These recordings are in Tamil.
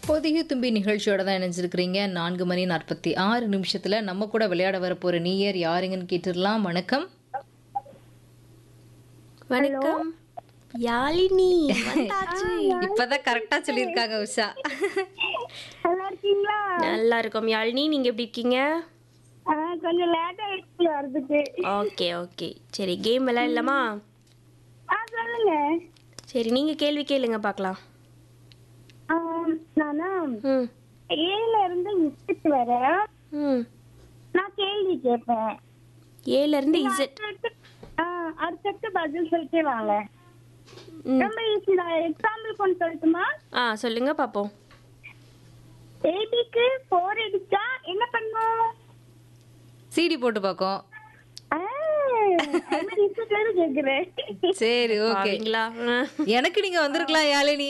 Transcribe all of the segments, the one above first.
பொதிகை தும்பி நிகழ்ச்சியோட தான் இணைஞ்சிருக்கிறீங்க நான்கு மணி நாற்பத்தி ஆறு நிமிஷத்துல நம்ம கூட விளையாட வர போற நீயர் யாருங்கன்னு கேட்டுடலாம் வணக்கம் வணக்கம் யாழினி வந்தாச்சு இப்பதான் கரெக்டா சொல்லியிருக்காங்க உஷா நல்லா இருக்கீங்களா நல்லா இருக்கோம் யாழினி நீங்க எப்படி இருக்கீங்க ஆ, கொஞ்சம் லேட் ஆயிடுச்சு வரதுக்கு ஓகே ஓகே சரி கேம் விளையாடலாமா ஆ சொல்லுங்க சரி நீங்க கேள்வி கேளுங்க பார்க்கலாம் ஆ, நானா ம் ஏல இருந்து இசட் வர ம் நான் கேள்வி கேட்பேன் ஏல இருந்து இசட் அடுத்தடுத்து- ஆ, அடுத்தடுத்து பதில் சொல்லிட்டே வாங்க ம் ரொம்ப ஈஸி தான் எக்ஸாம்பிள் கொண்டு சொல்லட்டுமா ஆ சொல்லுங்க பார்ப்போம் ஏபிக்கு போர் அடிச்சா என்ன பண்ணும் சிடி போட்டு பார்க்கோம் ஆ, அது மாதிரி இசட்ல இருந்து கேக்குறேன் சரி ஓகே பாவீங்களா ம். எனக்கு நீங்க வந்திருக்கலாம் யாழினி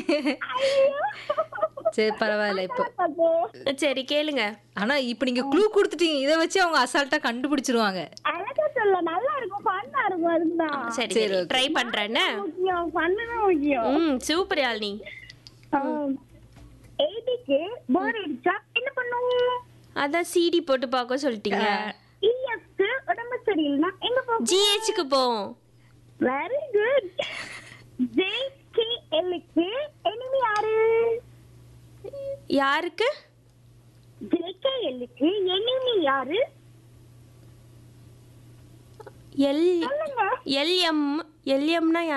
சரி பரவாயில்ல இப்போ அப்போ, சரி கேளுங்க ஆனா இப்ப நீங்க க்ளூ கொடுத்துட்டீங்க இதை வச்சு அவங்க அசால்ட்டா கண்டுபிடிச்சிருவாங்க அழகா சொல்ல நல்லா இருக்கும் ஃபன்னா இருக்கும் அதுதான் சரி சரி, சரி okay. ட்ரை பண்றேன்னு முக்கியம் ஃபன்னு தான் முக்கியம் ம் சூப்பர் யாழினி ஏபிக்கு போர் அடிச்சா என்ன பண்ணுவோம் அதான் சிடி போட்டு பார்க்க சொல்லிட்டீங்க இஎஸ்க்கு உடம்பு சரியில்லைன்னா எங்க போகும் ஜிஹெச்சுக்கு போவோம் வெரி குட் ஜேகேஎல்லுக்கு எனிமி யாரு யாருக்கு ஜேகேஎல்லுக்கு எனிமி யாரு எல் சொல்லுங்க எல்எம் எல்எம்னா